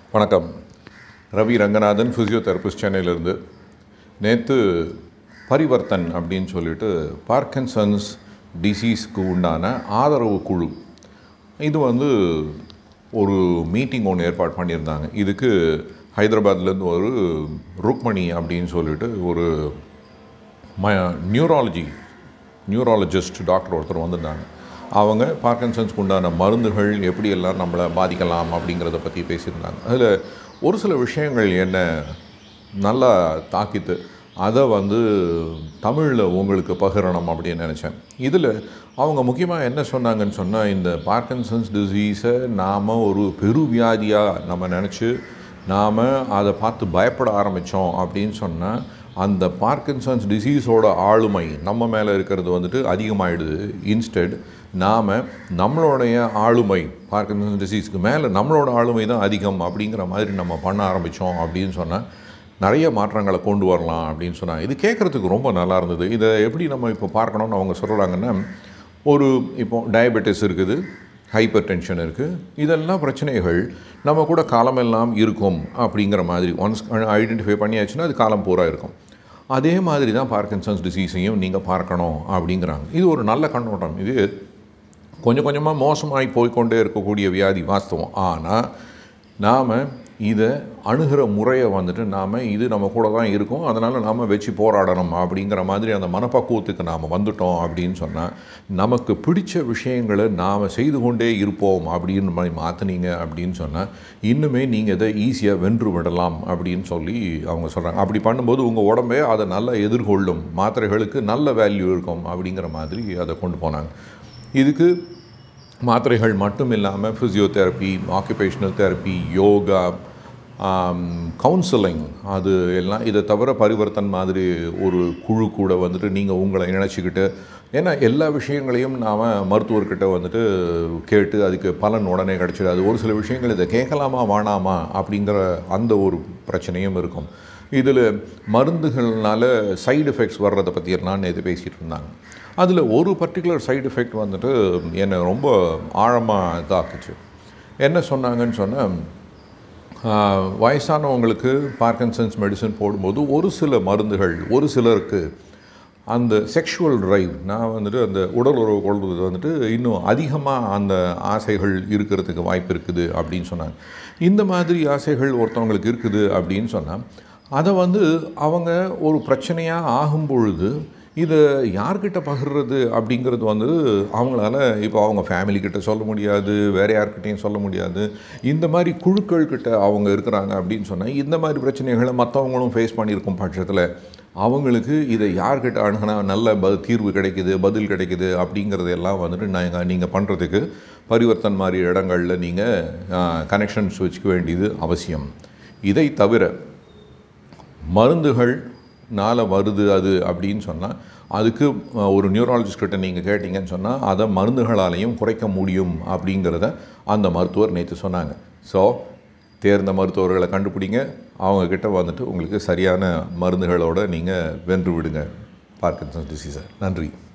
வணக்கம் ரவி ரங்கநாதன் ஃபிசியோதெரபிஸ்ட் சென்னையிலேருந்து நேற்று பரிவர்த்தன் அப்படின்னு சொல்லிட்டு பார்க்கின்சன்ஸ் டிசீஸ்க்கு உண்டான ஆதரவு குழு இது வந்து ஒரு மீட்டிங் ஒன்று ஏற்பாடு பண்ணியிருந்தாங்க இதுக்கு ஹைதராபாத்லேருந்து ஒரு ருக்மணி அப்படின்னு சொல்லிட்டு ஒரு ம நியூராலஜி நியூராலஜிஸ்ட் டாக்டர் ஒருத்தர் வந்திருந்தாங்க அவங்க பார்க்கின்சன்ஸ்க்கு உண்டான மருந்துகள் எப்படி எல்லாம் நம்மளை பாதிக்கலாம் அப்படிங்கிறத பற்றி பேசியிருந்தாங்க அதில் ஒரு சில விஷயங்கள் என்ன நல்லா தாக்கித்து அதை வந்து தமிழில் உங்களுக்கு பகிரணும் அப்படின்னு நினச்சேன் இதில் அவங்க முக்கியமாக என்ன சொன்னாங்கன்னு சொன்னால் இந்த பார்க்கின்சன்ஸ் டிசீஸை நாம் ஒரு பெருவியாதியாக நம்ம நினச்சி நாம் அதை பார்த்து பயப்பட ஆரம்பித்தோம் அப்படின்னு சொன்னால் அந்த பார்க்கின்சன்ஸ் டிசீஸோட ஆளுமை நம்ம மேலே இருக்கிறது வந்துட்டு அதிகமாகிடுது இன்ஸ்டெட் நாம் நம்மளுடைய ஆளுமை பார்க்கின்சன்ஸ் டிசீஸ்க்கு மேலே நம்மளோட ஆளுமை தான் அதிகம் அப்படிங்கிற மாதிரி நம்ம பண்ண ஆரம்பித்தோம் அப்படின்னு சொன்னால் நிறைய மாற்றங்களை கொண்டு வரலாம் அப்படின்னு சொன்னாங்க இது கேட்குறதுக்கு ரொம்ப நல்லா இருந்தது இதை எப்படி நம்ம இப்போ பார்க்கணும்னு அவங்க சொல்கிறாங்கன்னா ஒரு இப்போ டயபெட்டிஸ் இருக்குது ஹைப்பர் டென்ஷன் இருக்குது இதெல்லாம் பிரச்சனைகள் நம்ம கூட காலமெல்லாம் இருக்கும் அப்படிங்கிற மாதிரி ஒன்ஸ் ஐடென்டிஃபை பண்ணியாச்சுன்னா அது காலம் பூரா இருக்கும் அதே மாதிரி தான் பார்க்கின்சன்ஸ் டிசீஸையும் நீங்கள் பார்க்கணும் அப்படிங்கிறாங்க இது ஒரு நல்ல கண்ணோட்டம் இது கொஞ்சம் கொஞ்சமாக மோசமாகி போய்க்கொண்டே இருக்கக்கூடிய வியாதி வாஸ்தவம் ஆனால் நாம் இதை அணுகிற முறையை வந்துட்டு நாம் இது நம்ம கூட தான் இருக்கும் அதனால் நாம் வச்சு போராடணும் அப்படிங்கிற மாதிரி அந்த மனப்பக்குவத்துக்கு நாம் வந்துட்டோம் அப்படின்னு சொன்னால் நமக்கு பிடிச்ச விஷயங்களை நாம் செய்து கொண்டே இருப்போம் அப்படின்னு மாதிரி மாற்றினீங்க அப்படின்னு சொன்னால் இன்னுமே நீங்கள் இதை ஈஸியாக வென்று விடலாம் அப்படின்னு சொல்லி அவங்க சொல்கிறாங்க அப்படி பண்ணும்போது உங்கள் உடம்பே அதை நல்லா எதிர்கொள்ளும் மாத்திரைகளுக்கு நல்ல வேல்யூ இருக்கும் அப்படிங்கிற மாதிரி அதை கொண்டு போனாங்க இதுக்கு மாத்திரைகள் மட்டும் இல்லாமல் physiotherapy occupational therapy yoga counselling அது எல்லாம் இதை தவிர பரிவர்த்தன் மாதிரி ஒரு குழு கூட வந்துட்டு நீங்கள் உங்களை இணைச்சிக்கிட்டு ஏன்னா எல்லா விஷயங்களையும் நாம் மருத்துவர்கிட்ட வந்துட்டு கேட்டு அதுக்கு பலன் உடனே கிடச்சிடாது ஒரு சில விஷயங்கள் இதை கேட்கலாமா வேணாமா அப்படிங்கிற அந்த ஒரு பிரச்சனையும் இருக்கும் இதில் மருந்துகள்னால சைடு எஃபெக்ட்ஸ் வர்றதை பற்றி எல்லாம் நேற்று பேசிகிட்டு இருந்தாங்க அதில் ஒரு பர்டிகுலர் சைடு எஃபெக்ட் வந்துட்டு என்னை ரொம்ப ஆழமாக இதாக்குச்சு என்ன சொன்னாங்கன்னு சொன்னால் வயசானவங்களுக்கு பார்க்கின்சன்ஸ் மெடிசன் போடும்போது ஒரு சில மருந்துகள் ஒரு சிலருக்கு அந்த செக்ஷுவல் ட்ரைவ் நான் வந்துட்டு அந்த உடல் உறவு கொள்வது வந்துட்டு இன்னும் அதிகமாக அந்த ஆசைகள் இருக்கிறதுக்கு வாய்ப்பு இருக்குது அப்படின்னு சொன்னாங்க இந்த மாதிரி ஆசைகள் ஒருத்தவங்களுக்கு இருக்குது அப்படின்னு சொன்னால் அதை வந்து அவங்க ஒரு பிரச்சனையாக ஆகும் பொழுது இதை யார்கிட்ட பகிர்றது அப்படிங்கிறது வந்து அவங்களால இப்போ அவங்க ஃபேமிலிக்கிட்ட சொல்ல முடியாது வேறு யார்கிட்டையும் சொல்ல முடியாது இந்த மாதிரி குழுக்கள்கிட்ட அவங்க இருக்கிறாங்க அப்படின்னு சொன்னால் இந்த மாதிரி பிரச்சனைகளை மற்றவங்களும் ஃபேஸ் பண்ணியிருக்கும் பட்சத்தில் அவங்களுக்கு இதை யார்கிட்ட அணுகினா நல்ல ப தீர்வு கிடைக்குது பதில் கிடைக்குது அப்படிங்கிறது எல்லாம் வந்துட்டு நாங்கள் நீங்கள் பண்ணுறதுக்கு பரிவர்த்தன் மாதிரி இடங்களில் நீங்கள் கனெக்ஷன்ஸ் வச்சுக்க வேண்டியது அவசியம் இதை தவிர மருந்துகள் நால வருது அது அப்படின்னு சொன்னால் அதுக்கு ஒரு நியூராலஜிஸ்ட் கிட்ட நீங்கள் கேட்டிங்கன்னு சொன்னால் அதை மருந்துகளாலையும் குறைக்க முடியும் அப்படிங்கிறத அந்த மருத்துவர் நேற்று சொன்னாங்க ஸோ தேர்ந்த மருத்துவர்களை கண்டுபிடிங்க அவங்கக்கிட்ட வந்துட்டு உங்களுக்கு சரியான மருந்துகளோடு நீங்கள் வென்று விடுங்க பார்க்கின்சன்ஸ் டிசீஸை நன்றி